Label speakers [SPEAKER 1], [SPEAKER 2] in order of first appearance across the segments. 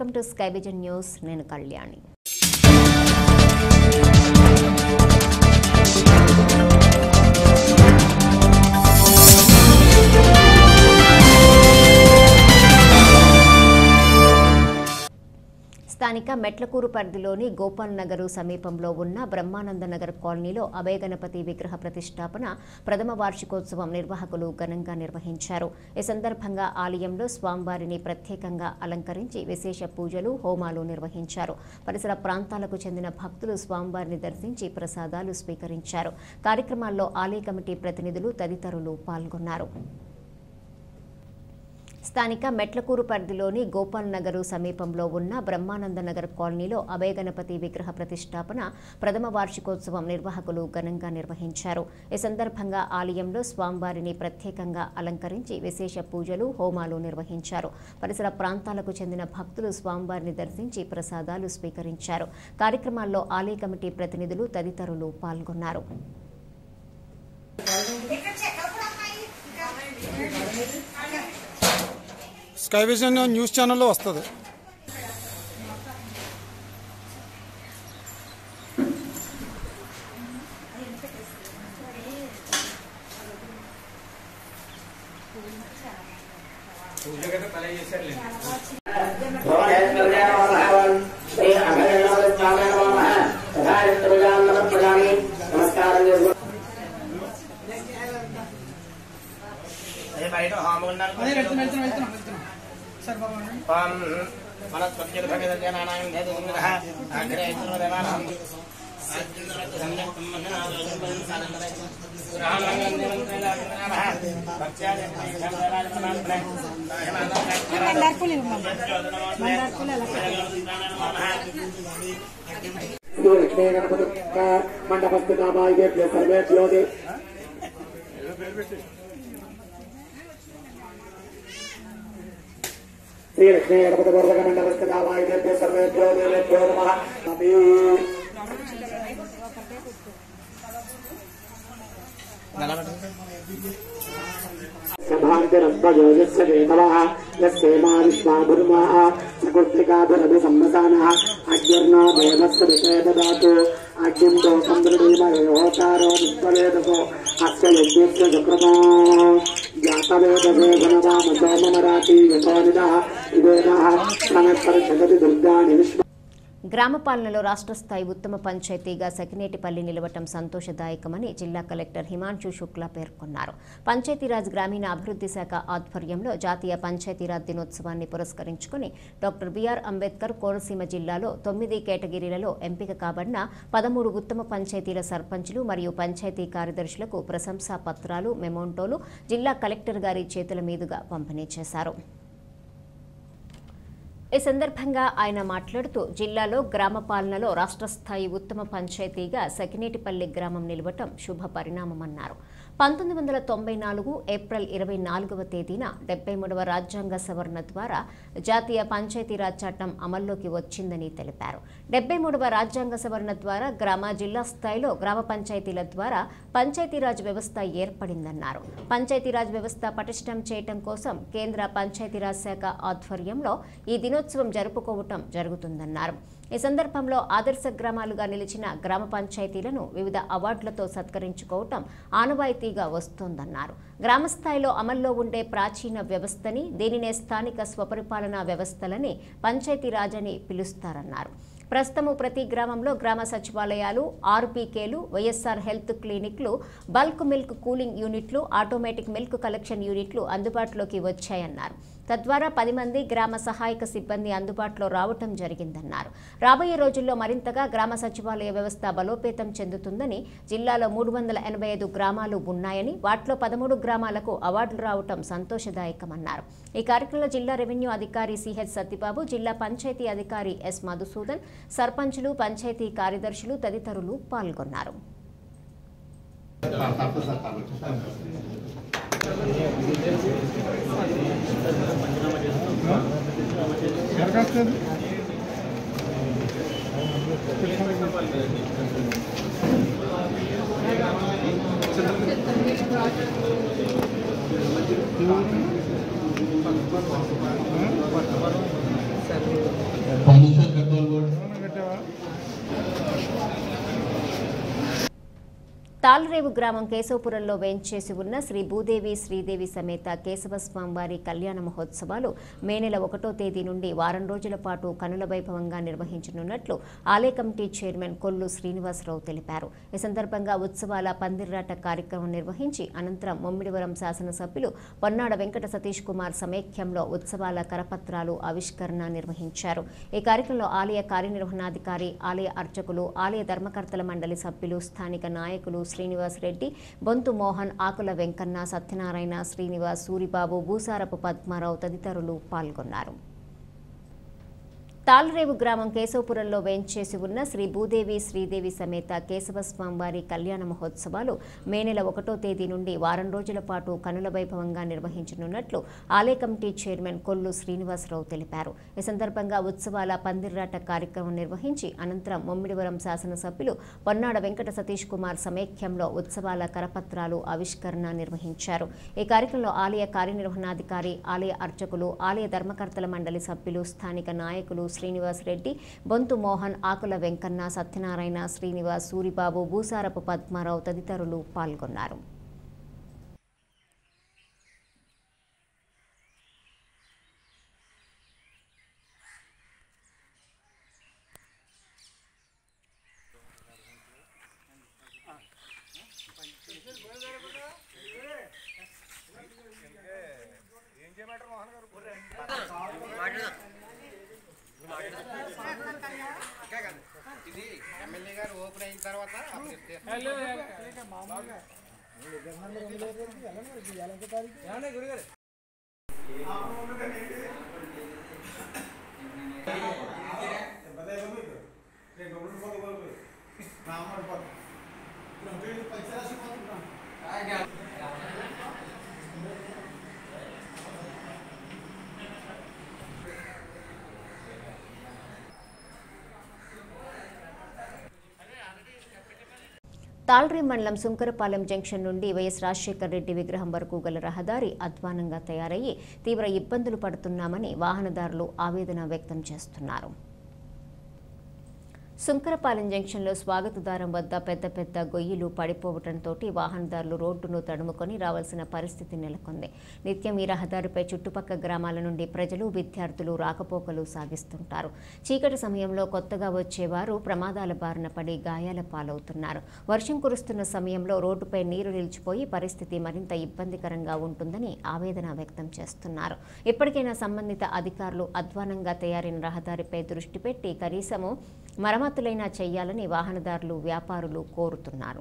[SPEAKER 1] welcome to sky vision news నేను కళ్యాణి స్థానిక మెట్లకూరు పరిధిలోని గోపాల్ నగరు సమీపంలో ఉన్న బ్రహ్మానంద నగర్ కాలనీలో అభయగణపతి విగ్రహ ప్రతిష్టాపన ప్రథమ వార్షికోత్సవం నిర్వాహకులు ఘనంగా నిర్వహించారు ఈ సందర్భంగా ఆలయంలో స్వామివారిని ప్రత్యేకంగా అలంకరించి విశేష పూజలు హోమాలు నిర్వహించారు పరిసర ప్రాంతాలకు చెందిన భక్తులు స్వామివారిని దర్శించి ప్రసాదాలు స్వీకరించారు కార్యక్రమాల్లో ఆలయ కమిటీ ప్రతినిధులు తదితరులు పాల్గొన్నారు స్థానిక మెట్లకూరు పరిధిలోని గోపాల్ నగరు సమీపంలో ఉన్న బ్రహ్మానంద నగర్ కాలనీలో అభయగణపతి విగ్రహ ప్రతిష్టాపన ప్రథమ వార్షికోత్సవం నిర్వాహకులు ఘనంగా నిర్వహించారు ఈ సందర్భంగా ఆలయంలో స్వామివారిని ప్రత్యేకంగా అలంకరించి విశేష పూజలు హోమాలు నిర్వహించారు పరిసర ప్రాంతాలకు చెందిన భక్తులు స్వామివారిని దర్శించి ప్రసాదాలు స్వీకరించారు కార్యక్రమాల్లో ఆలయ కమిటీ ప్రతినిధులు తదితరులు పాల్గొన్నారు
[SPEAKER 2] స్కై విజన్ న్యూస్ ఛానల్లో వస్తుంది
[SPEAKER 3] శ్రీ అభయనాథస్వామి నమః తథారిత్రజాం నమః ప్రజామి నమస్కారం చేసుకో బయట హామగుండాలి ఓం మనస్పత్యుర్భగదజనానాం ధేతుసుందరః అగ్రే దేవానాం శ్రీ లక్ష్మీ గణపతి మండపస్థితామాయేభ్య సర్వేభ్యో దే శ్రీ లక్ష్మీ గణపతి పూర్వక మండపస్థితామాయేభ్య సర్వేభ్యో దేవేభ్యో నమః అమీ సభాంతిరద్వయోజస్య దేవలः యస్యేమా విశ్వాభుర్మాः సకుర్తికాభిరభి సంవసానः అగ్నిర్నో దేవస్య విషే దదాతు అగ్నిం దోషం దృఢీమయోకారో విశ్వవేదసో అస్య యజ్ఞస్య సుకృతో జాతవేదసే గుణవామ సోమమరాతి యశోనిదः ఇదేనः సమస్పర్శగతి దుర్గాణి విశ్వ
[SPEAKER 1] గ్రామ పాలనలో రాష్ట్ర స్థాయి ఉత్తమ పంచాయతీగా సకినేటిపల్లి నిలవటం సంతోషదాయకమని జిల్లా కలెక్టర్ హిమాంశు శుక్లా పేర్కొన్నారు పంచాయతీరాజ్ గ్రామీణ అభివృద్ధి శాఖ ఆధ్వర్యంలో జాతీయ పంచాయతీరాజ్ దినోత్సవాన్ని పురస్కరించుకుని డాక్టర్ బిఆర్ అంబేద్కర్ కోనసీమ జిల్లాలో తొమ్మిది కేటగిరీలలో ఎంపిక కాబడిన పదమూడు ఉత్తమ పంచాయతీల సర్పంచులు మరియు పంచాయతీ కార్యదర్శులకు ప్రశంసా పత్రాలు మెమోంటోలు జిల్లా కలెక్టర్ గారి చేతుల మీదుగా పంపిణీ చేశారు ఈ సందర్భంగా ఆయన మాట్లాడుతూ జిల్లాలో గ్రామ పాలనలో రాష్ట్ర స్థాయి ఉత్తమ పంచాయతీగా సకినేటిపల్లి గ్రామం నిలవటం శుభ పరిణామమన్నారు పంతొమ్మిది వందల తొంభై నాలుగు ఏప్రిల్ ఇరవై నాలుగవ తేదీన డెబ్బై మూడవ రాజ్యాంగ సవరణ ద్వారా జాతీయ పంచాయతీరాజ్ చట్టం అమల్లోకి వచ్చిందని తెలిపారు డెబ్బై మూడవ రాజ్యాంగ సవరణ ద్వారా గ్రామ జిల్లా స్థాయిలో గ్రామ పంచాయతీల ద్వారా పంచాయతీరాజ్ వ్యవస్థ ఏర్పడిందన్నారు పంచాయతీరాజ్ వ్యవస్థ పటిష్టం చేయటం కోసం కేంద్ర పంచాయతీరాజ్ శాఖ ఆధ్వర్యంలో ఈ దినోత్సవం జరుపుకోవటం జరుగుతుందన్నారు ఈ సందర్భంలో ఆదర్శ గ్రామాలుగా నిలిచిన గ్రామ పంచాయతీలను వివిధ అవార్డులతో సత్కరించుకోవటం ఆనవాయితీగా వస్తోందన్నారు గ్రామ స్థాయిలో అమల్లో ఉండే ప్రాచీన వ్యవస్థని దీనినే స్థానిక స్వపరిపాలనా వ్యవస్థలని పంచాయతీరాజ్ అని పిలుస్తారన్నారు ప్రస్తుతము ప్రతి గ్రామంలో గ్రామ సచివాలయాలు ఆర్పీకేలు వైఎస్ఆర్ హెల్త్ క్లినిక్లు బల్క్ మిల్క్ కూలింగ్ యూనిట్లు ఆటోమేటిక్ మిల్క్ కలెక్షన్ యూనిట్లు అందుబాటులోకి వచ్చాయన్నారు తద్వారా పది మంది గ్రామ సహాయక సిబ్బంది అందుబాటులో రావటం జరిగిందన్నారు రాబోయే రోజుల్లో మరింతగా గ్రామ సచివాలయ వ్యవస్థ బలోపేతం చెందుతుందని జిల్లాలో మూడు వందల ఎనభై ఐదు గ్రామాలు ఉన్నాయని వాటిలో పదమూడు గ్రామాలకు అవార్డులు రావటం సంతోషదాయకమన్నారు ఈ కార్యక్రమంలో జిల్లా రెవెన్యూ అధికారి సిహెచ్ సత్యబాబు జిల్లా పంచాయతీ అధికారి ఎస్ మధుసూదన్ సర్పంచులు పంచాయతీ కార్యదర్శులు తదితరులు పాల్గొన్నారు
[SPEAKER 4] కర్నూలు బోర్డు
[SPEAKER 1] తాళ్రేవు గ్రామం కేశవపురంలో వేంచేసి ఉన్న శ్రీ భూదేవి శ్రీదేవి సమేత కేశవ స్వామివారి కళ్యాణ మహోత్సవాలు మే నెల ఒకటో తేదీ నుండి వారం రోజుల పాటు కనుల వైభవంగా నిర్వహించనున్నట్లు ఆలయ కమిటీ చైర్మన్ కొల్లు శ్రీనివాసరావు తెలిపారు ఈ సందర్భంగా ఉత్సవాల పందిర్రాట కార్యక్రమం నిర్వహించి అనంతరం ముమ్మిడివరం శాసనసభ్యులు పొన్నాడ వెంకట సతీష్ కుమార్ సమైక్యంలో ఉత్సవాల కరపత్రాలు ఆవిష్కరణ నిర్వహించారు ఈ కార్యక్రమంలో ఆలయ కార్యనిర్వహణాధికారి ఆలయ అర్చకులు ఆలయ ధర్మకర్తల మండలి సభ్యులు స్థానిక నాయకులు శ్రీనివాస్ రెడ్డి బొంతు మోహన్ ఆకుల వెంకన్న సత్యనారాయణ శ్రీనివాస్ సూరిబాబు భూసారపు పద్మారావు తదితరులు పాల్గొన్నారు తాళ్రేవు గ్రామం కేశవపురంలో వేంచేసి ఉన్న శ్రీ భూదేవి శ్రీదేవి సమేత కేశవ స్వామివారి కళ్యాణ మహోత్సవాలు మే నెల ఒకటో తేదీ నుండి వారం రోజుల పాటు కనుల వైభవంగా నిర్వహించనున్నట్లు ఆలయ కమిటీ చైర్మన్ కొల్లు శ్రీనివాసరావు తెలిపారు ఈ సందర్భంగా ఉత్సవాల పందిర్రాట కార్యక్రమం నిర్వహించి అనంతరం ముమ్మిడివరం శాసనసభ్యులు పొన్నాడ వెంకట సతీష్ కుమార్ సమైక్యంలో ఉత్సవాల కరపత్రాలు ఆవిష్కరణ నిర్వహించారు ఈ కార్యక్రమంలో ఆలయ కార్యనిర్వహణాధికారి ఆలయ అర్చకులు ఆలయ ధర్మకర్తల మండలి సభ్యులు స్థానిక నాయకులు శ్రీనివాస్ రెడ్డి బొంతు మోహన్ ఆకుల వెంకన్న సత్యనారాయణ శ్రీనివాస్ సూరిబాబు భూసారపు పద్మారావు తదితరులు పాల్గొన్నారు
[SPEAKER 5] ఎమ్మెల్యే గారు ఓపెన్ అయిన తర్వాత అప్పుడు చెప్తే
[SPEAKER 1] తాళ్రి మండలం సుంకరపాలెం జంక్షన్ నుండి వైఎస్ రాజశేఖర్ రెడ్డి విగ్రహం వరకు గల రహదారి అధ్వానంగా తయారయ్యి తీవ్ర ఇబ్బందులు పడుతున్నామని వాహనదారులు ఆవేదన వ్యక్తం చేస్తున్నారు సుంకరపాలెం జంక్షన్లో స్వాగతద్వారం వద్ద పెద్ద పెద్ద గొయ్యిలు పడిపోవడంతో వాహనదారులు రోడ్డును తడుముకొని రావాల్సిన పరిస్థితి నెలకొంది నిత్యం ఈ రహదారిపై చుట్టుపక్కల గ్రామాల నుండి ప్రజలు విద్యార్థులు రాకపోకలు సాగిస్తుంటారు చీకటి సమయంలో కొత్తగా వచ్చేవారు ప్రమాదాల బారిన పడి గాయాల పాలవుతున్నారు వర్షం కురుస్తున్న సమయంలో రోడ్డుపై నీరు నిలిచిపోయి పరిస్థితి మరింత ఇబ్బందికరంగా ఉంటుందని ఆవేదన వ్యక్తం చేస్తున్నారు ఇప్పటికైనా సంబంధిత అధికారులు అధ్వానంగా తయారైన రహదారిపై దృష్టి పెట్టి కనీసము మరమ్మతులైనా చేయాలని వాహనదారులు వ్యాపారులు కోరుతున్నారు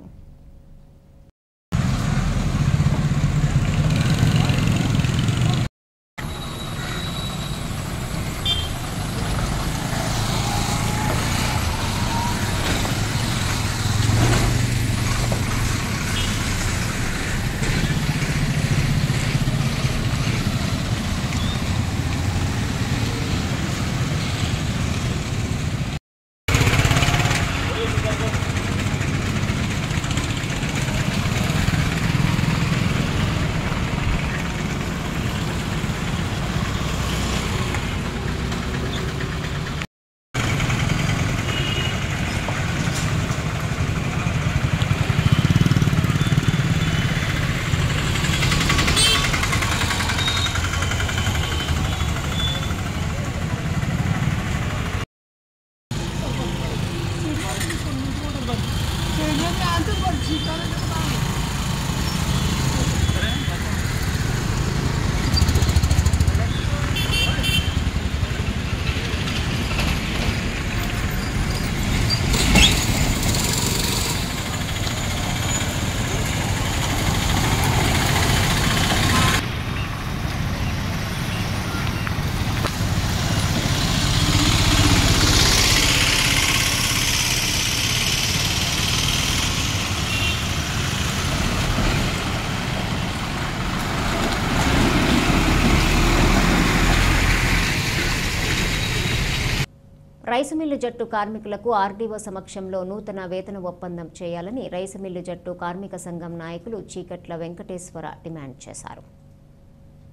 [SPEAKER 1] రైసు మిల్లు జట్టు కార్మికులకు ఆర్డీఓ సమక్షంలో నూతన వేతన ఒప్పందం చేయాలని రైసు మిల్లు జట్టు కార్మిక సంఘం నాయకులు చీకట్ల వెంకటేశ్వర డిమాండ్ చేశారు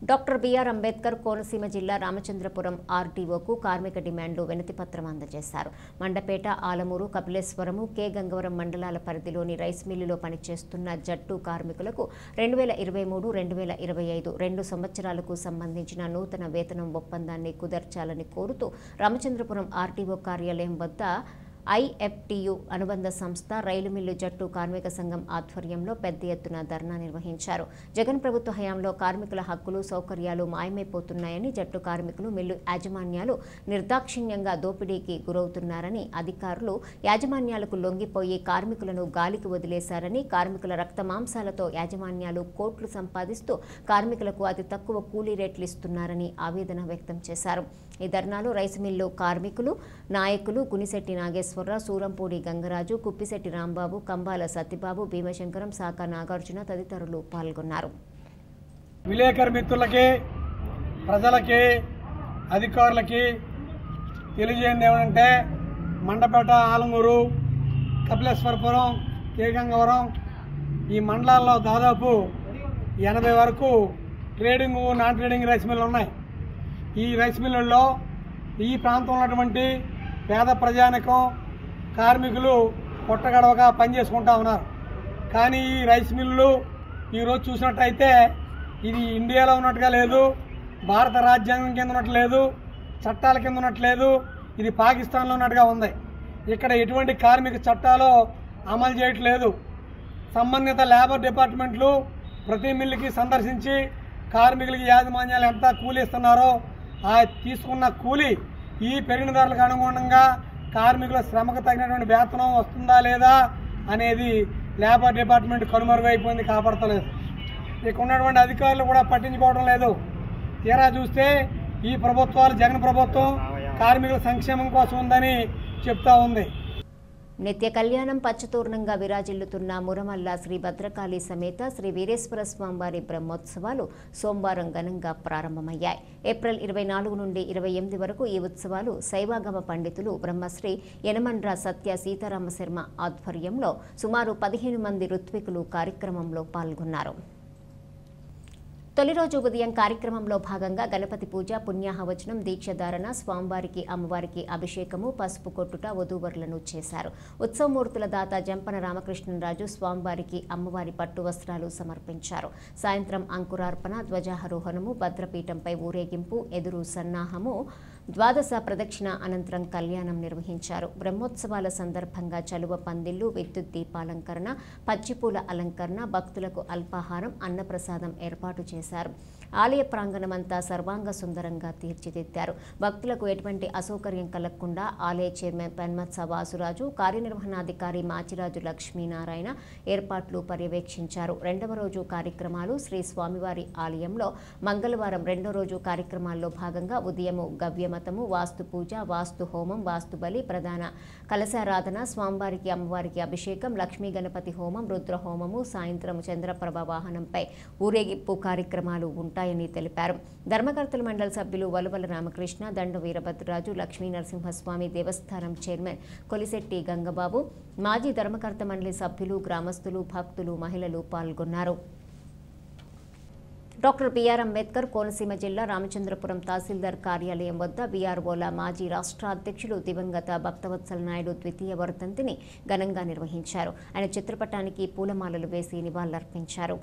[SPEAKER 1] డాక్టర్ బిఆర్ అంబేద్కర్ కోనసీమ జిల్లా రామచంద్రపురం ఆర్టీఓకు కార్మిక డిమాండ్లు వినతిపత్రం అందజేశారు మండపేట ఆలమూరు కపిలేశ్వరము కె గంగవరం మండలాల పరిధిలోని రైస్ మిల్లులో పనిచేస్తున్న జట్టు కార్మికులకు రెండు వేల ఇరవై మూడు రెండు వేల ఇరవై ఐదు రెండు సంవత్సరాలకు సంబంధించిన నూతన వేతనం ఒప్పందాన్ని కుదర్చాలని కోరుతూ రామచంద్రపురం ఆర్టీఓ కార్యాలయం వద్ద ఐఎఫ్టియు అనుబంధ సంస్థ రైలు మిల్లు జట్టు కార్మిక సంఘం ఆధ్వర్యంలో పెద్ద ఎత్తున ధర్నా నిర్వహించారు జగన్ ప్రభుత్వ హయాంలో కార్మికుల హక్కులు సౌకర్యాలు మాయమైపోతున్నాయని జట్టు కార్మికులు మిల్లు యాజమాన్యాలు నిర్దాక్షిణ్యంగా దోపిడీకి గురవుతున్నారని అధికారులు యాజమాన్యాలకు లొంగిపోయి కార్మికులను గాలికి వదిలేశారని కార్మికుల రక్త మాంసాలతో యాజమాన్యాలు కోట్లు సంపాదిస్తూ కార్మికులకు అతి తక్కువ కూలీ రేట్లు ఇస్తున్నారని ఆవేదన వ్యక్తం చేశారు ఈ ధర్నాలో రైస్ మిల్లు కార్మికులు నాయకులు గునిశెట్టి నాగేశ్వరరావు సూరంపూడి గంగరాజు కుప్పిశెట్టి రాంబాబు కంబాల సత్యబాబు భీమశంకరం సాకా నాగార్జున తదితరులు పాల్గొన్నారు
[SPEAKER 4] విలేకరు మిత్రులకి ప్రజలకి అధికారులకి తెలియజేయండి ఏమంటే మండపేట ఆలమూరు కపిలేశ్వరపురం కేగంగవరం ఈ మండలాల్లో దాదాపు ఎనభై వరకు trading non trading rice mill ఉన్నాయి ఈ రైస్ మిల్లుల్లో ఈ ప్రాంతంలో ఉన్నటువంటి పేద ప్రజానికం కార్మికులు పుట్టగడవగా పనిచేసుకుంటా ఉన్నారు కానీ ఈ రైస్ మిల్లులు ఈరోజు చూసినట్టయితే ఇది ఇండియాలో ఉన్నట్టుగా లేదు భారత రాజ్యాంగం కింద ఉన్నట్టు లేదు చట్టాల కింద ఉన్నట్టు లేదు ఇది పాకిస్తాన్లో ఉన్నట్టుగా ఉంది ఇక్కడ ఎటువంటి కార్మిక చట్టాలు అమలు చేయట్లేదు సంబంధిత లేబర్ డిపార్ట్మెంట్లు ప్రతి మిల్లుకి సందర్శించి కార్మికులకి యాజమాన్యాలు ఎంత కూలీ ఇస్తున్నారో ఆ తీసుకున్న కూలీ ఈ పెరిగిన ధరలకు అనుగుణంగా కార్మికుల శ్రమకు తగినటువంటి వేతనం వస్తుందా లేదా అనేది లేబర్ డిపార్ట్మెంట్ కనుమరుగైపోయింది కాపాడతలేదు ఇక ఉన్నటువంటి అధికారులు కూడా పట్టించుకోవడం లేదు తీరా చూస్తే ఈ ప్రభుత్వాలు జగన్ ప్రభుత్వం కార్మికుల సంక్షేమం కోసం ఉందని చెప్తా ఉంది
[SPEAKER 1] నిత్య కళ్యాణం పచ్చతోరణంగా విరాజిల్లుతున్న మురమల్ల శ్రీ భద్రకాళి సమేత శ్రీ వీరేశ్వర స్వామివారి బ్రహ్మోత్సవాలు సోమవారం ఘనంగా ప్రారంభమయ్యాయి ఏప్రిల్ ఇరవై నాలుగు నుండి ఇరవై ఎనిమిది వరకు ఈ ఉత్సవాలు శైవాగమ పండితులు బ్రహ్మశ్రీ యనమండ్ర సత్య సీతారామ శర్మ ఆధ్వర్యంలో సుమారు పదిహేను మంది ఋత్వికులు కార్యక్రమంలో పాల్గొన్నారు తొలి రోజు ఉదయం కార్యక్రమంలో భాగంగా గణపతి పూజ పుణ్యాహవచనం దీక్షధారణ స్వామివారికి అమ్మవారికి అభిషేకము పసుపు కొట్టుట వధూవరులను చేశారు ఉత్సవమూర్తుల దాత జంపన రామకృష్ణరాజు స్వామివారికి అమ్మవారి పట్టు వస్త్రాలు సమర్పించారు సాయంత్రం అంకురార్పణ ధ్వజారోహణము భద్రపీఠంపై ఊరేగింపు ఎదురు సన్నాహము ద్వాదశ ప్రదక్షిణ అనంతరం కళ్యాణం నిర్వహించారు బ్రహ్మోత్సవాల సందర్భంగా చలువ పందిళ్లు విద్యుత్ దీపాలంకరణ పచ్చిపూల అలంకరణ భక్తులకు అల్పాహారం అన్నప్రసాదం ఏర్పాటు చేశారు ఆలయ ప్రాంగణమంతా సర్వాంగ సుందరంగా తీర్చిదిద్దారు భక్తులకు ఎటువంటి అసౌకర్యం కలగకుండా ఆలయ చైర్మన్ పెన్మత్స వాసురాజు కార్యనిర్వహణాధికారి మాచిరాజు లక్ష్మీనారాయణ ఏర్పాట్లు పర్యవేక్షించారు రెండవ రోజు కార్యక్రమాలు శ్రీ స్వామివారి ఆలయంలో మంగళవారం రెండో రోజు కార్యక్రమాల్లో భాగంగా ఉదయము గవ్యమతము వాస్తు పూజ వాస్తు హోమం వాస్తు బలి ప్రధాన కలశారాధన స్వామివారికి అమ్మవారికి అభిషేకం లక్ష్మీ గణపతి హోమం రుద్ర హోమము సాయంత్రం చంద్రప్రభ వాహనంపై ఊరేగింపు కార్యక్రమాలు ఉంటాయని తెలిపారు ధర్మకర్తల మండలి సభ్యులు వలువల రామకృష్ణ దండు వీరభద్రరాజు లక్ష్మీ నరసింహస్వామి దేవస్థానం చైర్మన్ కొలిశెట్టి గంగబాబు మాజీ ధర్మకర్త మండలి సభ్యులు గ్రామస్తులు భక్తులు మహిళలు పాల్గొన్నారు డాక్టర్ బిఆర్ అంబేద్కర్ కోనసీమ జిల్లా రామచంద్రపురం తహసీల్దార్ కార్యాలయం వద్ద బీఆర్ఓల మాజీ రాష్ట్ర అధ్యక్షులు దివంగత భక్తవత్సల నాయుడు ద్వితీయ వర్ధంతిని ఘనంగా నిర్వహించారు ఆయన చిత్రపటానికి పూలమాలలు వేసి నివాళులర్పించారు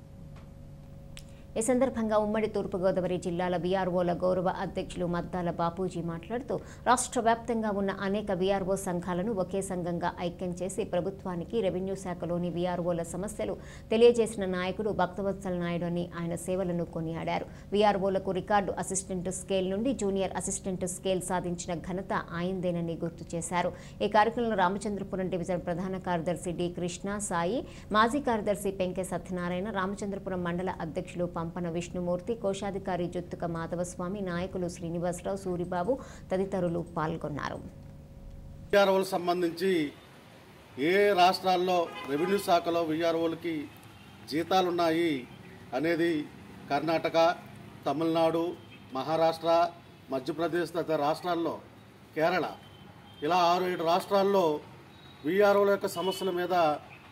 [SPEAKER 1] ఈ సందర్భంగా ఉమ్మడి తూర్పుగోదావరి జిల్లాల వీఆర్ఓల గౌరవ అధ్యక్షులు మద్దాల బాపూజీ మాట్లాడుతూ రాష్ట్ర వ్యాప్తంగా ఉన్న అనేక వీఆర్ఓ సంఘాలను ఒకే సంఘంగా ఐక్యం చేసి ప్రభుత్వానికి రెవెన్యూ శాఖలోని వీఆర్ఓల సమస్యలు తెలియజేసిన నాయకుడు భక్తవత్సల నాయుడు అని ఆయన సేవలను కొనియాడారు వీఆర్ఓలకు రికార్డు అసిస్టెంట్ స్కేల్ నుండి జూనియర్ అసిస్టెంట్ స్కేల్ సాధించిన ఘనత ఆయందేనని గుర్తు చేశారు ఈ కార్యక్రమంలో రామచంద్రపురం డివిజన్ ప్రధాన కార్యదర్శి డి కృష్ణ సాయి మాజీ కార్యదర్శి పెంకె సత్యనారాయణ రామచంద్రపురం మండల అధ్యక్షులు పంపన విష్ణుమూర్తి కోశాధికారి జుత్తుక మాధవస్వామి నాయకులు శ్రీనివాసరావు సూరిబాబు తదితరులు పాల్గొన్నారు
[SPEAKER 6] విఆర్ఓలకు సంబంధించి ఏ రాష్ట్రాల్లో రెవెన్యూ శాఖలో విఆర్ఓలకి జీతాలు ఉన్నాయి అనేది కర్ణాటక తమిళనాడు మహారాష్ట్ర మధ్యప్రదేశ్ తదితర రాష్ట్రాల్లో కేరళ ఇలా ఆరు ఏడు రాష్ట్రాల్లో విఆర్ఓల యొక్క సమస్యల మీద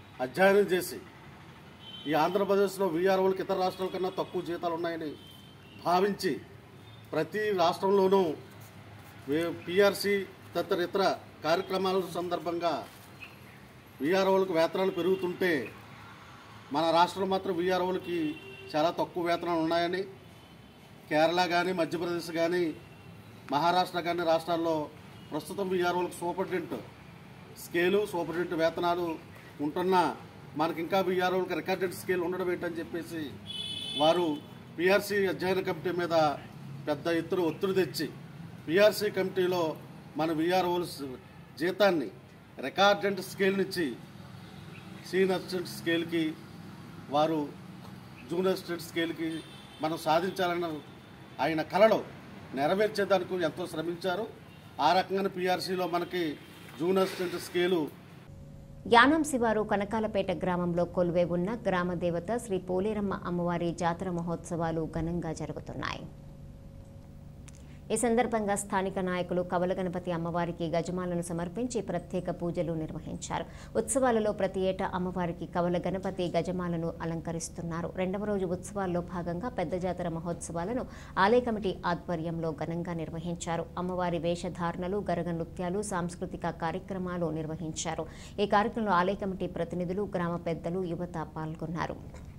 [SPEAKER 6] అధ్యయనం చేసి ఈ ఆంధ్రప్రదేశ్లో వీఆర్ఓలకు ఇతర రాష్ట్రాల కన్నా తక్కువ జీతాలు ఉన్నాయని భావించి ప్రతి రాష్ట్రంలోనూ పిఆర్సి తదితర ఇతర కార్యక్రమాల సందర్భంగా విఆర్ఓలకు వేతనాలు పెరుగుతుంటే మన రాష్ట్రంలో మాత్రం విఆర్ఓలకి చాలా తక్కువ వేతనాలు ఉన్నాయని కేరళ కానీ మధ్యప్రదేశ్ కానీ మహారాష్ట్ర కానీ రాష్ట్రాల్లో ప్రస్తుతం విఆర్ఓలకు సూపరింటెండెంట్ స్కేలు సూపరింటెండెంట్ వేతనాలు ఉంటున్నా మనకి ఇంకా విఆర్ఓలకు రికార్డెడ్ స్కేల్ ఉండడం ఏంటని చెప్పేసి వారు పిఆర్సీ అధ్యయన కమిటీ మీద పెద్ద ఎత్తున ఒత్తిడి తెచ్చి పిఆర్సీ కమిటీలో మన విఆర్ఓల జీతాన్ని రికార్డెంట్ స్కేల్ నుంచి సీనియర్ అసిస్టెంట్ స్కేల్కి వారు జూనియర్ అసిస్టెంట్ స్కేల్కి మనం సాధించాలన్న ఆయన కళలో నెరవేర్చేదానికి ఎంతో శ్రమించారు ఆ రకంగా పిఆర్సీలో మనకి జూనియర్ అసిస్టెంట్ స్కేలు
[SPEAKER 1] యానం శివారు కనకాలపేట గ్రామంలో కొలువై ఉన్న గ్రామ దేవత శ్రీ పోలేరమ్మ అమ్మవారి జాతర మహోత్సవాలు ఘనంగా జరుగుతున్నాయి ఈ సందర్భంగా స్థానిక నాయకులు కవల గణపతి అమ్మవారికి గజమాలను సమర్పించి ప్రత్యేక పూజలు నిర్వహించారు ఉత్సవాలలో ప్రతి ఏటా అమ్మవారికి కవల గణపతి గజమాలను అలంకరిస్తున్నారు రెండవ రోజు ఉత్సవాల్లో భాగంగా పెద్ద జాతర మహోత్సవాలను ఆలయ కమిటీ ఆధ్వర్యంలో ఘనంగా నిర్వహించారు అమ్మవారి వేషధారణలు గరగ నృత్యాలు సాంస్కృతిక కార్యక్రమాలు నిర్వహించారు ఈ కార్యక్రమంలో ఆలయ కమిటీ ప్రతినిధులు గ్రామ పెద్దలు యువత పాల్గొన్నారు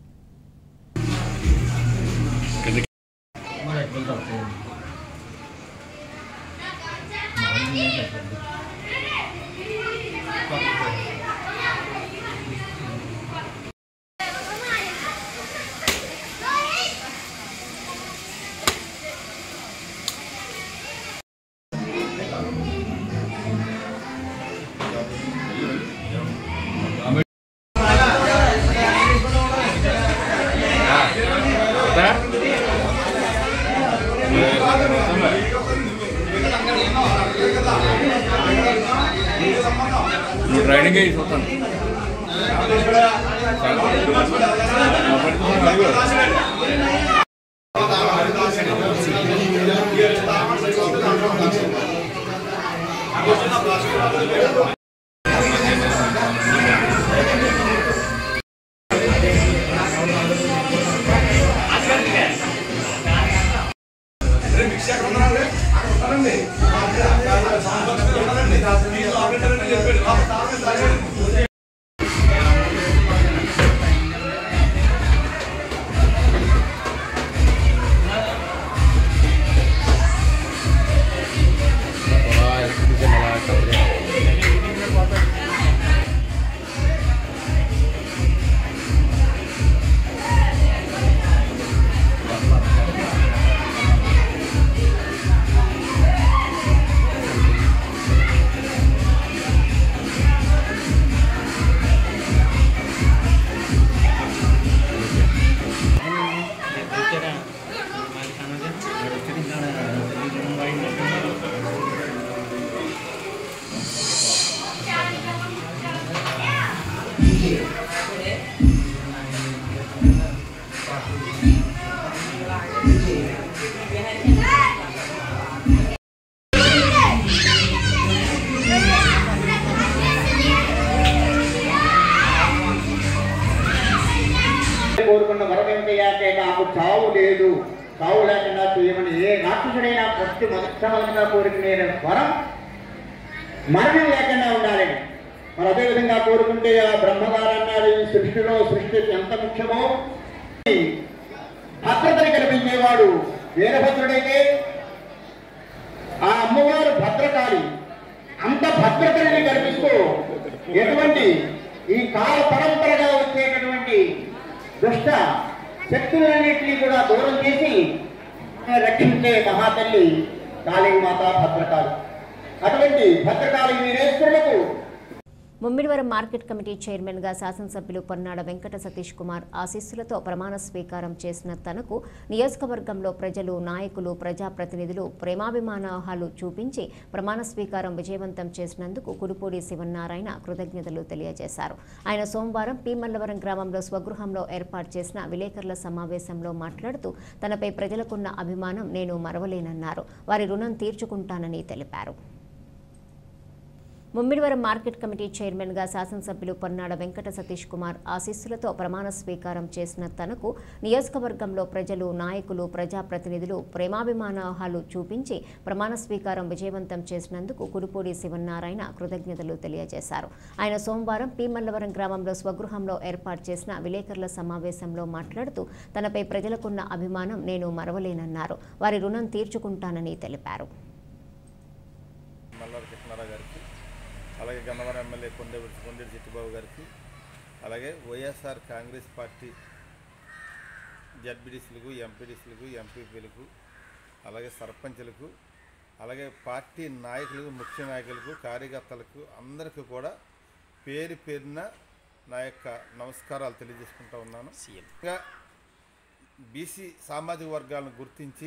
[SPEAKER 7] నువ్వు ట్రైనింగ్ అయ్యి చూస్తాను
[SPEAKER 3] కోరుకున్న వరం ఏమిటయ్యా అంటే నాకు చావు లేదు చావు లేకుండా చేయమని ఏ రాక్షసుడైనా ఫస్ట్ మొట్టమొదటిగా కోరుకునే వరం మరణం లేకుండా ఉండాలని మరి అదేవిధంగా కోరుకుంటే ఆ బ్రహ్మగారు అన్నారు ఈ సృష్టిలో సృష్టి ఎంత ముఖ్యమో ఈ భద్రతని కల్పించేవాడు వీరభద్రుడైతే ఆ అమ్మవారు భద్రకాళి అంత భద్రతని కల్పిస్తూ ఎటువంటి ఈ కాల పరంపరగా వచ్చేటటువంటి దుష్ట శక్తులన్నింటినీ కూడా దూరం చేసి రక్షించే మహాతల్లి కాళీమాత భద్రకాళి అటువంటి భద్రకాళి వీరేశ్వరులకు
[SPEAKER 1] ముమ్మిడివరం మార్కెట్ కమిటీ చైర్మన్ గా శాసనసభ్యులు పొన్నాడ వెంకట సతీష్ కుమార్ ఆశీస్సులతో ప్రమాణ స్వీకారం చేసిన తనకు నియోజకవర్గంలో ప్రజలు నాయకులు ప్రజాప్రతినిధులు ప్రేమాభిమానాలు చూపించి ప్రమాణ స్వీకారం విజయవంతం చేసినందుకు కురుపూడి శివనారాయణ కృతజ్ఞతలు తెలియజేశారు ఆయన సోమవారం పి మల్లవరం గ్రామంలో స్వగృహంలో ఏర్పాటు చేసిన విలేకరుల సమావేశంలో మాట్లాడుతూ తనపై ప్రజలకున్న అభిమానం నేను మరవలేనన్నారు వారి రుణం తీర్చుకుంటానని తెలిపారు ముమ్మిడివరం మార్కెట్ కమిటీ చైర్మన్గా శాసనసభ్యులు పొన్నాడ వెంకట సతీష్ కుమార్ ఆశీస్సులతో ప్రమాణ స్వీకారం చేసిన తనకు నియోజకవర్గంలో ప్రజలు నాయకులు ప్రజాప్రతినిధులు ప్రేమాభిమానాలు చూపించి ప్రమాణ స్వీకారం విజయవంతం చేసినందుకు కుడుపూడి శివనారాయణ కృతజ్ఞతలు తెలియజేశారు ఆయన సోమవారం పి మల్లవరం గ్రామంలో స్వగృహంలో ఏర్పాటు చేసిన విలేకరుల సమావేశంలో మాట్లాడుతూ తనపై ప్రజలకున్న అభిమానం నేను మరవలేనన్నారు వారి రుణం తీర్చుకుంటానని తెలిపారు
[SPEAKER 8] మల్లారి కృష్ణారావు గారికి అలాగే గన్నవరం ఎమ్మెల్యే కొండేటి కొండేటి చిట్టిబాబు గారికి అలాగే వైఎస్ఆర్ కాంగ్రెస్ పార్టీ జడ్బీడీసీలకు ఎంపీడీసీలకు ఎంపీపీలకు అలాగే సర్పంచులకు అలాగే పార్టీ నాయకులకు ముఖ్య నాయకులకు కార్యకర్తలకు అందరికీ కూడా పేరు పేరున నా యొక్క నమస్కారాలు తెలియజేసుకుంటా ఉన్నాను ఇంకా బీసీ సామాజిక వర్గాలను గుర్తించి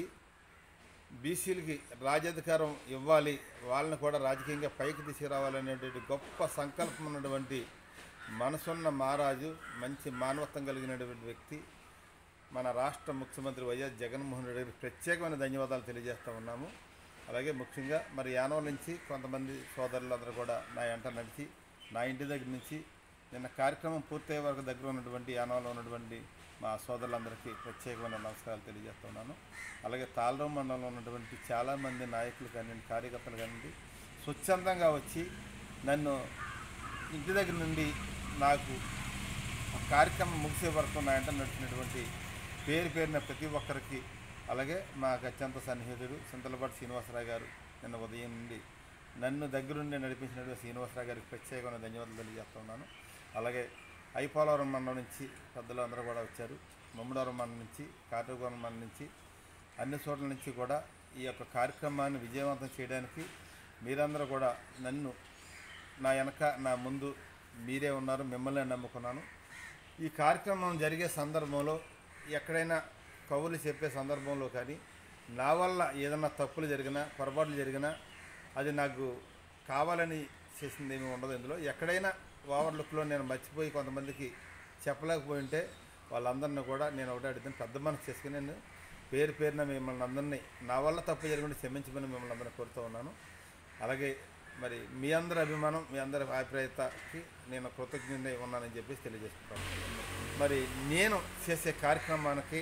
[SPEAKER 8] బీసీలకి రాజ్యాధికారం ఇవ్వాలి వాళ్ళని కూడా రాజకీయంగా పైకి తీసుకురావాలనేటువంటి గొప్ప సంకల్పం ఉన్నటువంటి మనసున్న మహారాజు మంచి మానవత్వం కలిగినటువంటి వ్యక్తి మన రాష్ట్ర ముఖ్యమంత్రి వైఎస్ జగన్మోహన్ రెడ్డి గారికి ప్రత్యేకమైన ధన్యవాదాలు తెలియజేస్తూ ఉన్నాము అలాగే ముఖ్యంగా మరి యానవ నుంచి కొంతమంది సోదరులందరూ కూడా నా వెంట నడిచి నా ఇంటి దగ్గర నుంచి నిన్న కార్యక్రమం పూర్తయ్యే వరకు దగ్గర ఉన్నటువంటి యానవలో ఉన్నటువంటి మా సోదరులందరికీ ప్రత్యేకమైన నమస్కారాలు తెలియజేస్తున్నాను అలాగే తాళరం మండలంలో ఉన్నటువంటి చాలామంది నాయకులు కానివ్వండి కార్యకర్తలు కానివ్వండి స్వచ్ఛందంగా వచ్చి నన్ను ఇంటి దగ్గర నుండి నాకు కార్యక్రమం ముగిసే వరకు నా వెంట నడిచినటువంటి పేరు పేరున ప్రతి ఒక్కరికి అలాగే మాకు అత్యంత సన్నిహితుడు సింతలపాటి శ్రీనివాసరావు గారు నిన్న ఉదయం నుండి నన్ను దగ్గరుండి నడిపించినటువంటి శ్రీనివాసరావు గారికి ప్రత్యేకమైన ధన్యవాదాలు తెలియజేస్తున్నాను అలాగే ఐపోలవరం మండలం నుంచి పెద్దలు అందరూ కూడా వచ్చారు మమ్మడవరం మండలం నుంచి కాటగూరం మండలం నుంచి అన్ని చోట్ల నుంచి కూడా ఈ యొక్క కార్యక్రమాన్ని విజయవంతం చేయడానికి మీరందరూ కూడా నన్ను నా వెనక నా ముందు మీరే ఉన్నారు మిమ్మల్ని నమ్ముకున్నాను ఈ కార్యక్రమం జరిగే సందర్భంలో ఎక్కడైనా కవులు చెప్పే సందర్భంలో కానీ నా వల్ల ఏదైనా తప్పులు జరిగినా పొరపాట్లు జరిగినా అది నాకు కావాలని చేసింది ఏమీ ఉండదు ఇందులో ఎక్కడైనా ఓవర్ లుక్లో నేను మర్చిపోయి కొంతమందికి చెప్పలేకపోయి ఉంటే వాళ్ళందరినీ కూడా నేను ఒకటే అడుగుతాను పెద్ద మనసు చేసుకుని నేను పేరు పేరున మిమ్మల్ని అందరినీ నా వల్ల తప్పు జరిగింటే క్షమించమని మిమ్మల్ని అందరినీ కోరుతూ ఉన్నాను అలాగే మరి మీ అందరి అభిమానం మీ అందరి అభిప్రాయతకి నేను కృతజ్ఞత ఉన్నానని చెప్పేసి తెలియజేసుకుంటాను మరి నేను చేసే కార్యక్రమానికి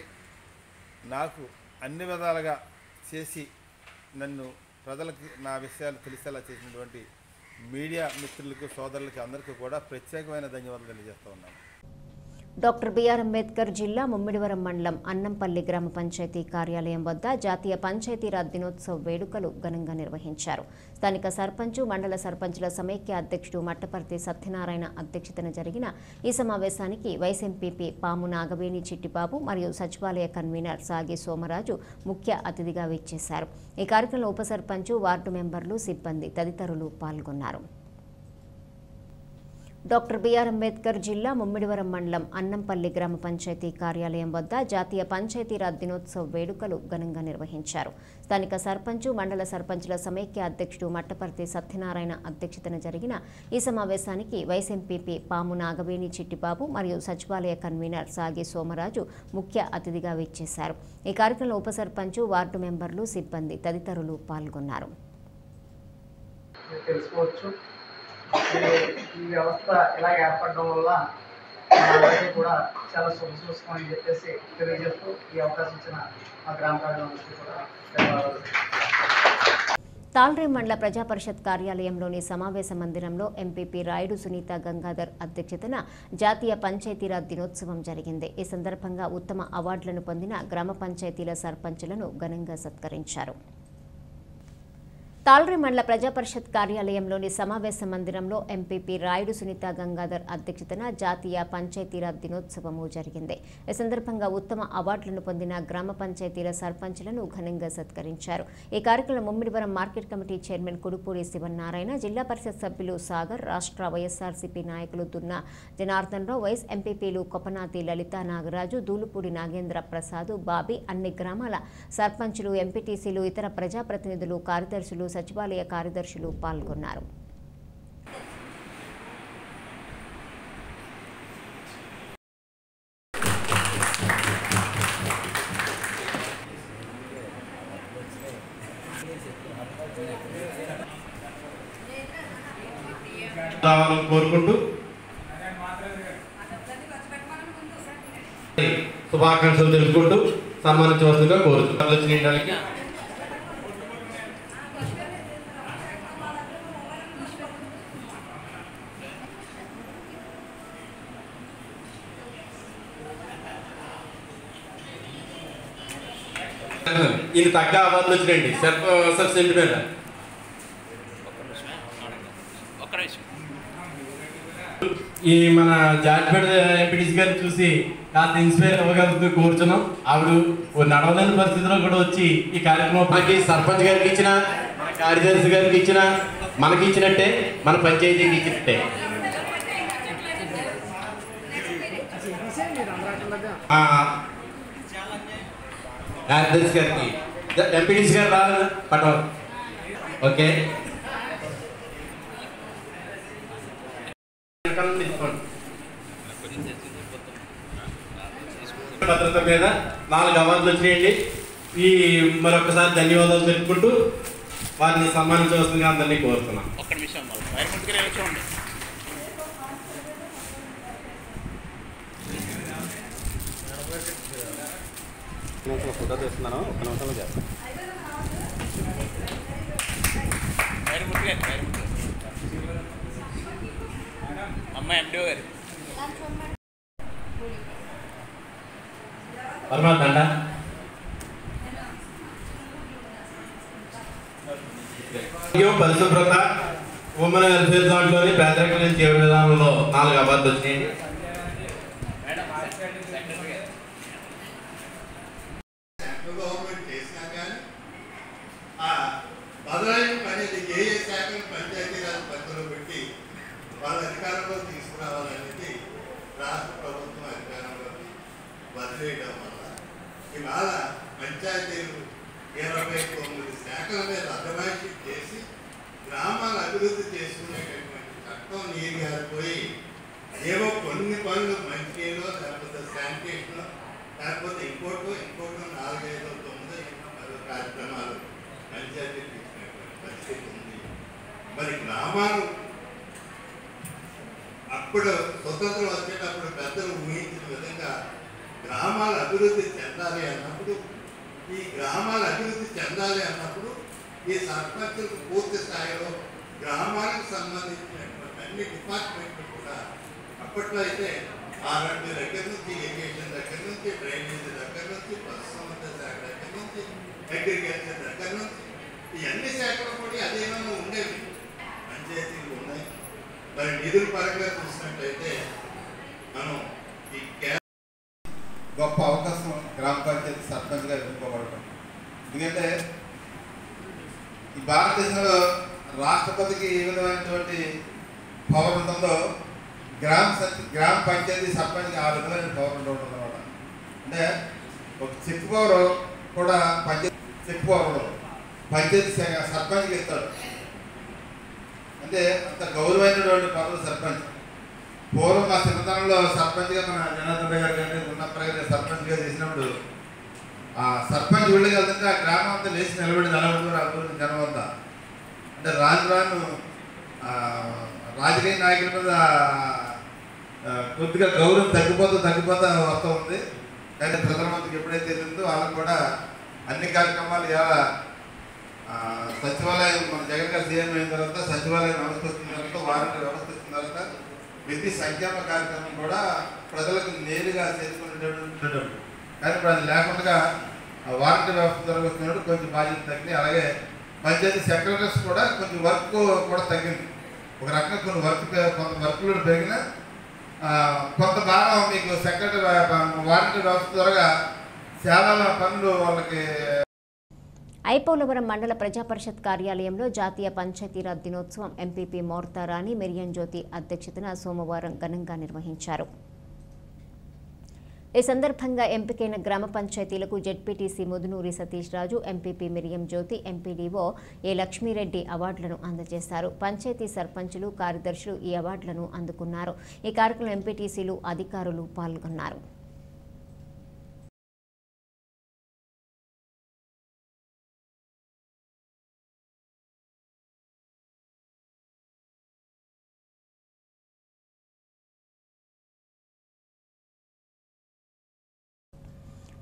[SPEAKER 8] నాకు అన్ని విధాలుగా చేసి నన్ను ప్రజలకి నా విషయాలు తెలిసేలా చేసినటువంటి మీడియా మిత్రులకు సోదరులకి అందరికీ కూడా ప్రత్యేకమైన ధన్యవాదాలు తెలియజేస్తూ ఉన్నాను
[SPEAKER 1] డాక్టర్ బిఆర్ అంబేద్కర్ జిల్లా ముమ్మిడివరం మండలం అన్నంపల్లి గ్రామ పంచాయతీ కార్యాలయం వద్ద జాతీయ పంచాయతీరాజ్ దినోత్సవ వేడుకలు ఘనంగా నిర్వహించారు స్థానిక సర్పంచు మండల సర్పంచుల సమైక్య అధ్యక్షుడు మట్టపర్తి సత్యనారాయణ అధ్యక్షతన జరిగిన ఈ సమావేశానికి వైస్ ఎంపీపీ పాము నాగవేణి చిట్టిబాబు మరియు సచివాలయ కన్వీనర్ సాగి సోమరాజు ముఖ్య అతిథిగా విచ్చేశారు ఈ కార్యక్రమంలో ఉప సర్పంచు వార్డు మెంబర్లు సిబ్బంది తదితరులు పాల్గొన్నారు డాక్టర్ బిఆర్ అంబేద్కర్ జిల్లా ముమ్మిడివరం మండలం అన్నంపల్లి గ్రామ పంచాయతీ కార్యాలయం వద్ద జాతీయ పంచాయతీరాజ్ దినోత్సవ వేడుకలు ఘనంగా నిర్వహించారు స్థానిక సర్పంచు మండల సర్పంచుల సమైక్య అధ్యక్షుడు మట్టపర్తి సత్యనారాయణ అధ్యక్షతన జరిగిన ఈ సమావేశానికి వైస్ ఎంపీపీ పాము నాగవేణి చిట్టిబాబు మరియు సచివాలయ కన్వీనర్ సాగి సోమరాజు ముఖ్య అతిథిగా విచ్చేశారు ఈ కార్యక్రమంలో ఉప సర్పంచు వార్డు మెంబర్లు సిబ్బంది తదితరులు పాల్గొన్నారు
[SPEAKER 9] తెలుసుకోవచ్చు ఈ- ఈ వ్యవస్థ ఇలా ఏర్పడడం వల్ల మనందరికీ కూడా చాలా శుభసూచకం అని చెప్పేసి తెలియజేస్తూ ఈ అవకాశం ఇచ్చిన మా గ్రామ ప్రజలందరికీ కూడా ధన్యవాదాలు
[SPEAKER 1] తాల్రే మండల ప్రజా పరిషత్ కార్యాలయంలోని సమావేశ మందిరంలో ఎంపీపీ రాయుడు సునీత గంగాధర్ అధ్యక్షతన జాతీయ పంచాయతీరాజ్ దినోత్సవం జరిగింది ఈ సందర్భంగా ఉత్తమ అవార్డులను పొందిన గ్రామ పంచాయతీల సర్పంచులను ఘనంగా సత్కరించారు తాల్రే మండల ప్రజా పరిషత్ కార్యాలయంలోని సమావేశ మందిరంలో ఎంపీపీ రాయుడు సునీత గంగాధర్ అధ్యక్షతన జాతీయ పంచాయతీరాజ్ దినోత్సవము జరిగింది ఈ సందర్భంగా ఉత్తమ అవార్డులను పొందిన గ్రామ పంచాయతీల సర్పంచులను ఘనంగా సత్కరించారు ఈ కార్యక్రమం Mummidivaram market committee chairman Kudupudi Sivanarayana Zilla Parishad సభ్యులు సాగర్ రాష్ట్ర వైఎస్ఆర్సీపీ నాయకులు దున్న జనార్దన్ రావు వైఎస్ ఎంపీపీలు కొపనాతి లలితా నాగరాజు దూలుపూడి నాగేంద్ర ప్రసాద్ బాబీ అన్ని గ్రామాల సర్పంచులు ఎంపీటీసీలు ఇతర ప్రజాప్రతినిధులు కార్యదర్శులు సచివాలయ కార్యదర్శులు పాల్గొన్నారు
[SPEAKER 10] రావాలని కోరుకుంటూ శుభాకాంక్షలు తెలుపుకుంటూ సన్మానించవలసిందిగా కోరుతున్నాను వచ్చిన ఈయన తగ్గ అవార్డులు వచ్చినాయండి సెల్ఫ్ సబ్సిడీ మీద ఈ మన జార్జిపేట ఎంపీటీసీ గారిని చూసి కాస్త ఇన్స్పైర్ అవ్వగలుగుతూ కోరుచున్నాం ఆవిడ ఓ నడవలేని పరిస్థితిలో కూడా వచ్చి ఈ కార్యక్రమం మనకి సర్పంచ్ గారికి ఇచ్చిన మన కార్యదర్శి గారికి ఇచ్చిన మనకి ఇచ్చినట్టే మన పంచాయతీకి ఇచ్చినట్టే ఆ, కార్యదర్శి గారికి ఎంపీటీసీ గారు రాలేదు పటం ఓకే తీసుకోండి భద్రత మీద నాలుగు అవార్డులు వచ్చినాయండి ఈ మరొకసారి ధన్యవాదాలు తెలుపుకుంటూ వారిని సన్మానించవలసిందిగా అందరినీ కోరుతున్నాం
[SPEAKER 5] ఒక్క నిమిషం వైర్ ముందుకు వచ్చి
[SPEAKER 6] ఫోటో తీస్తున్నాను ఒక నిమిషంలో చేస్తాను
[SPEAKER 5] వైర్ ముందుకు వైర్ ముందుకు అమ్మ ఎండిఓ గారు
[SPEAKER 10] పరమాత్మ ఆరోగ్యం పరిశుభ్రత ఉమెన్ వెల్ఫేర్ దాంట్లోని పేదరికం జీవ విధానంలో నాలుగు అవార్డులు వచ్చినాయండి
[SPEAKER 11] సెంట్రల్ గవర్నమెంట్ చేసినా కానీ ఆ బదలాయింపు అనేది ఏ ఏ శాఖలు పంచాయతీరాజ్ పరిధిలో పెట్టి వాళ్ళ అధికారంలో తీసుకురావాలనేది రాష్ట్ర ప్రభుత్వం అధికారంలోకి వదిలేయడం వల్ల ఇవాళ పంచాయతీలు ఇరవై తొమ్మిది శాఖల మీద అజమాయిషీ చేసి గ్రామాల అభివృద్ధి చేసుకునేటటువంటి చట్టం నీరు గారిపోయి ఏవో కొన్ని పనులు మంచినీళ్ళు లేకపోతే శానిటేషన్ లేకపోతే ఇంకోటో ఇంకోటో నాలుగైదు తొమ్మిదో ఎన్నో పదో కార్యక్రమాలు పంచాయతీ తీసుకునేటువంటి పరిస్థితి ఉంది మరి గ్రామాలు అప్పుడు స్వతంత్రం వచ్చేటప్పుడు పెద్దలు ఊహించిన విధంగా గ్రామాల అభివృద్ధి చెందాలి అన్నప్పుడు ఈ గ్రామాల అభివృద్ధి చెందాలి అన్నప్పుడు ఈ సర్పంచులకు పూర్తి స్థాయిలో గ్రామాలకు సంబంధించినటువంటి అన్ని డిపార్ట్మెంట్లు కూడా అప్పట్లో అయితే ఆరోగ్య దగ్గర నుంచి ఇరిగేషన్ దగ్గర నుంచి డ్రైనేజ్ దగ్గర నుంచి పశుసంవర్ధన శాఖ దగ్గర నుంచి అగ్రికల్చర్ దగ్గర నుంచి ఈ అన్ని శాఖలు కూడా అధీనంలో ఉండేవి పంచాయతీలు ఉన్నాయి మరి నిధుల పరంగా చూసినట్టయితే మనం ఈ కే-
[SPEAKER 8] గొప్ప అవకాశం గ్రామ పంచాయతీ సర్పంచ్గా ఎన్నుకోబడటం ఎందుకంటే ఈ భారతదేశంలో రాష్ట్రపతికి ఏ విధమైనటువంటి పవర్ ఉంటుందో గ్రామ స- గ్రామ పంచాయతీ సర్పంచ్కి ఆ విధమైన పవర్ ఉండడం అనమాట అంటే ఒక చెక్ పవర్ కూడా పంచాయతీ చెక్ పవర్ ఉండదు పంచాయతీ శాఖ సర్పంచ్కి ఇస్తాడు అంటే అంత గౌరవమైనటువంటి పదవి సర్పంచ్ పూర్వం మా చిన్నతనంలో సర్పంచ్గా మన జనార్దన్ గారు కానీ ఉన్నప్పుడు గారు సర్పంచ్గా చేసినప్పుడు ఆ సర్పంచ్ ఊళ్ళకి వెళ్తుంటే ఆ గ్రామం అంతా లేచి నిలబడి నిలబడి అభివృద్ధి జనం అంతా అంటే రాను రాను ఆ, రాజకీయ నాయకుల మీద ఆ, కొద్దిగా గౌరవం తగ్గిపోతూ తగ్గిపోతూ వస్తూ ఉంది కానీ ప్రధానమంత్రికి ఎప్పుడైతే తెలిసిందో వాళ్ళకి కూడా అన్ని కార్యక్రమాలు ఇలా ఆ, సచివాలయం మన జగన్ గారు సీఎం అయిన తర్వాత సచివాలయం వ్యవస్థ వచ్చిన తర్వాత వారంటీ వ్యవస్థ వచ్చిన తర్వాత ప్రతి సంక్షేమ కార్యక్రమం కూడా ప్రజలకు నేరుగా చేసుకునేటటువంటి కానీ ఇప్పుడు అది లేకుండా ఆ వారంటీ వ్యవస్థ ద్వారా వచ్చినప్పుడు కొంచెం బాధ్యత తగ్గింది అలాగే పంచాయతీ సెక్రటరీస్ కూడా కొంచెం వర్క్ కూడా తగ్గింది ఒక రకంగా కొన్ని వర్క్ కొంత వర్క్ లోడ్ పెరిగినా ఆ, కొంత భాగం మీకు సెక్రటరీ వారంటీ వ్యవస్థ ద్వారా చాలా పనులు వాళ్ళకి
[SPEAKER 1] ఐపోలవరం మండల ప్రజాపరిషత్ కార్యాలయంలో జాతీయ పంచాయతీరాజ్ దినోత్సవం ఎంపీపీ మోర్తారాణి మెరియన్ జ్యోతి అధ్యక్షతన సోమవారం ఘనంగా నిర్వహించారు ఈ సందర్భంగా ఎంపికైన గ్రామ పంచాయతీలకు ZPTC Mudunuri Satish Raju MPP Miriam Jyothi MPDO A Lakshmireddy అవార్డులను అందజేశారు పంచాయతీ సర్పంచులు కార్యదర్శులు ఈ అవార్డులను అందుకున్నారు ఈ కార్యక్రమంలో ఎంపీటీసీలు అధికారులు పాల్గొన్నారు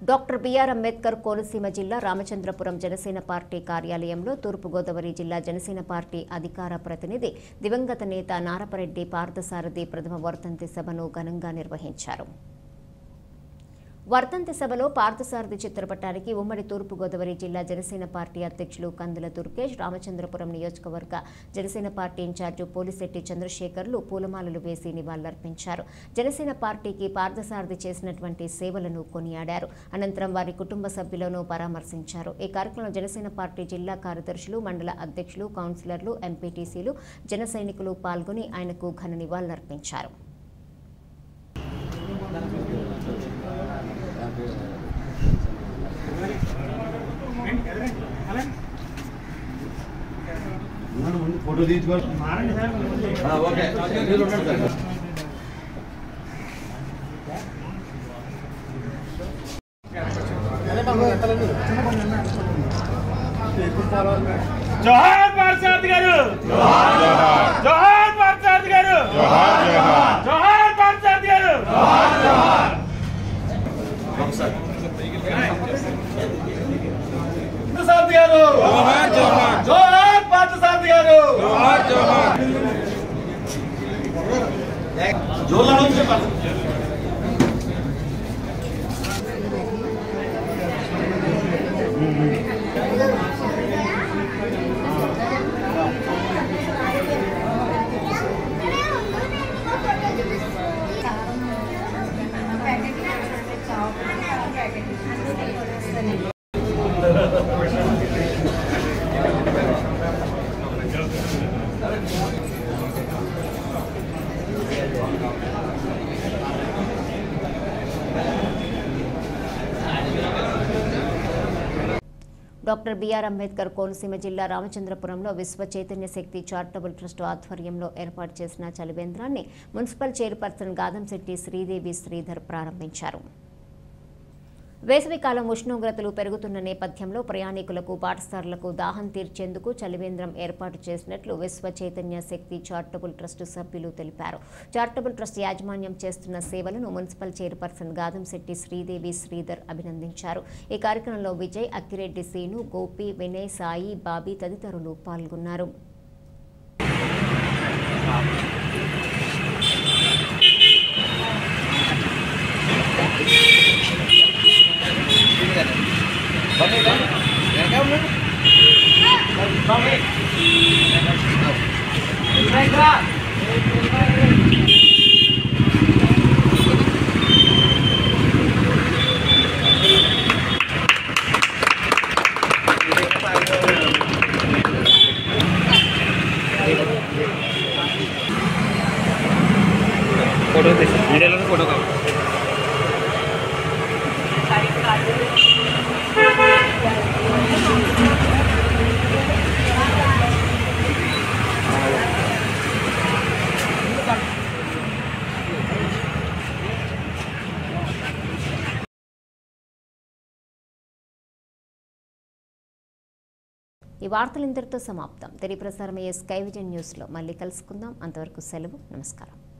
[SPEAKER 1] డాక్టర్ బిఆర్ అంబేద్కర్ కోనసీమ జిల్లా రామచంద్రపురం జనసేన పార్టీ కార్యాలయంలో తూర్పుగోదావరి జిల్లా జనసేన పార్టీ అధికార ప్రతినిధి దివంగత నేత నారపరెడ్డి పార్థసారథి ప్రథమ వర్ధంతి సభను ఘనంగా నిర్వహించారు వర్ధంతి సభలో పార్థసారథి చిత్రపటానికి ఉమ్మడి తూర్పుగోదావరి జిల్లా జనసేన పార్టీ అధ్యక్షులు కందుల దుర్గేష్ రామచంద్రపురం నియోజకవర్గ జనసేన పార్టీ ఇన్ఛార్జి పోలిశెట్టి చంద్రశేఖర్లు పూలమాలలు వేసి నివాళులర్పించారు జనసేన పార్టీకి పార్థసారథి చేసినటువంటి సేవలను కొనియాడారు అనంతరం వారి కుటుంబ సభ్యులను పరామర్శించారు ఈ కార్యక్రమంలో జనసేన పార్టీ జిల్లా కార్యదర్శులు మండల అధ్యక్షులు కౌన్సిలర్లు ఎంపీటీసీలు జన సైనికులు పాల్గొని ఆయనకు ఘన నివాళులర్పించారు
[SPEAKER 12] ఫోటో తీసుకోండి ఓకే మీరు ఉండండి సార్
[SPEAKER 13] జోహార్ పార్థసారథి గారు జోహార్ పార్థసారథి గారు జోహార్ పార్థసారథి గారు
[SPEAKER 12] పార్థసారథి గారు జోహార్ పార్థసారథి గారు జోలా నుంచి చెప్పాలి
[SPEAKER 1] డాక్టర్ బిఆర్ అంబేద్కర్ కోనసీమ జిల్లా రామచంద్రపురంలో విశ్వ చైతన్య శక్తి చారిటబుల్ ట్రస్ట్ ఆధ్వర్యంలో ఏర్పాటు చేసిన చలివేంద్రాన్ని మున్సిపల్ చైర్పర్సన్ గాదంశెట్టి శ్రీదేవి శ్రీధర్ ప్రారంభించారు వేసవికాలం ఉష్ణోగ్రతలు పెరుగుతున్న నేపథ్యంలో ప్రయాణికులకు పాఠశాలలకు దాహం తీర్చేందుకు చలివేంద్రం ఏర్పాటు చేసినట్లు విశ్వ చైతన్య శక్తి చారిటబుల్ ట్రస్ట్ సభ్యులు తెలిపారు చారిటబుల్ ట్రస్ట్ యాజమాన్యం చేస్తున్న సేవలను మున్సిపల్ చైర్పర్సన్ గాదంశెట్టి శ్రీదేవి శ్రీధర్ అభినందించారు ఈ కార్యక్రమంలో విజయ్ అక్కిరెడ్డి సీను గోపి వినయ్ సాయి బాబీ తదితరులు పాల్గొన్నారు
[SPEAKER 13] ఫోటో తీసి వీడియోలో ఫోటో కావాలి
[SPEAKER 1] ఈ వార్తలు ఇంతటితో సమాప్తం తిరిగి ప్రసారమయ్యే స్కై విజన్ న్యూస్లో మళ్ళీ కలుసుకుందాం అంతవరకు సెలవు నమస్కారం